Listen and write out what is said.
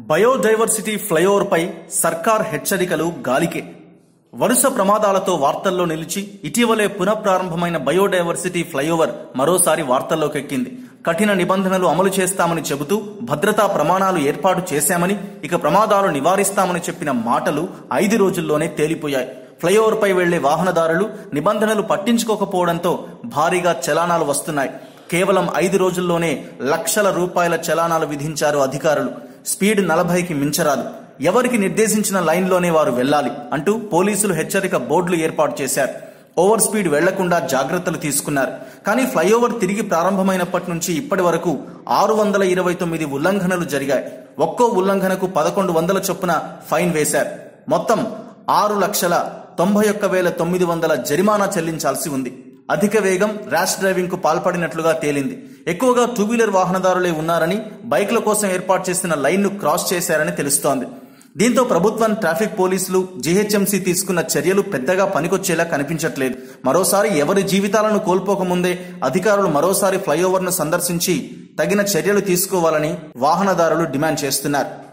biodiversity ఫ్లైఓవర్పై సర్కార్ హెచ్చరికలు గాలికే వరుస ప్రమాదాలతో వార్తల్లో నిలిచి ఇటీవలే పునఃప్రారంభమైన బయోడైవర్సిటీ ఫ్లైఓవర్ మరోసారి వార్తల్లోకెక్కింది కఠిన నిబంధనలు అమలు చేస్తామని చెబుతూ భద్రతా ప్రమాణాలు ఏర్పాటు చేశామని ఇక ప్రమాదాలు నివారిస్తామని చెప్పిన మాటలు ఐదు రోజుల్లోనే తేలిపోయాయి ఫ్లైఓవర్పై వెళ్లే వాహనదారులు నిబంధనలు పట్టించుకోకపోవడంతో భారీగా చలానాలు వస్తున్నాయి కేవలం ఐదు రోజుల్లోనే లక్షల రూపాయల చలానాలు విధించారు అధికారులు స్పీడ్ నలభైకి మించరాదు ఎవరికి నిర్దేశించిన లైన్లోనే వారు వెళ్ళాలి అంటూ పోలీసులు హెచ్చరిక బోర్డులు ఏర్పాటు చేశారు ఓవర్ స్పీడ్ వెళ్లకుండా జాగ్రత్తలు తీసుకున్నారు కానీ ఫ్లైఓవర్ తిరిగి ప్రారంభమైనప్పటి నుంచి ఇప్పటి వరకు ఆరు వందల ఇరవై తొమ్మిది ఉల్లంఘనలు జరిగాయి ఒక్కో ఉల్లంఘనకు పదకొండు వందల చొప్పున ఫైన్ వేశారు మొత్తం ఆరు లక్షల తొంభై ఒక్క వేల తొమ్మిది వందల జరిమానా చెల్లించాల్సి ఉంది అధిక వేగం ర్యాష్ డ్రైవింగ్ కు పాల్పడినట్లుగా తేలింది ఎక్కువగా టూ వీలర్ వాహనదారులే ఉన్నారని బైక్ల కోసం ఏర్పాటు చేసిన లైన్ ను క్రాస్ చేశారని తెలుస్తోంది దీంతో ప్రభుత్వం ట్రాఫిక్ పోలీసులు జీహెచ్ఎంసీ తీసుకున్న చర్యలు పెద్దగా పనికొచ్చేలా కనిపించట్లేదు మరోసారి ఎవరి జీవితాలను కోల్పోకముందే అధికారులు మరోసారి ఫ్లైఓవర్ ను సందర్శించి తగిన చర్యలు తీసుకోవాలని వాహనదారులు డిమాండ్ చేస్తున్నారు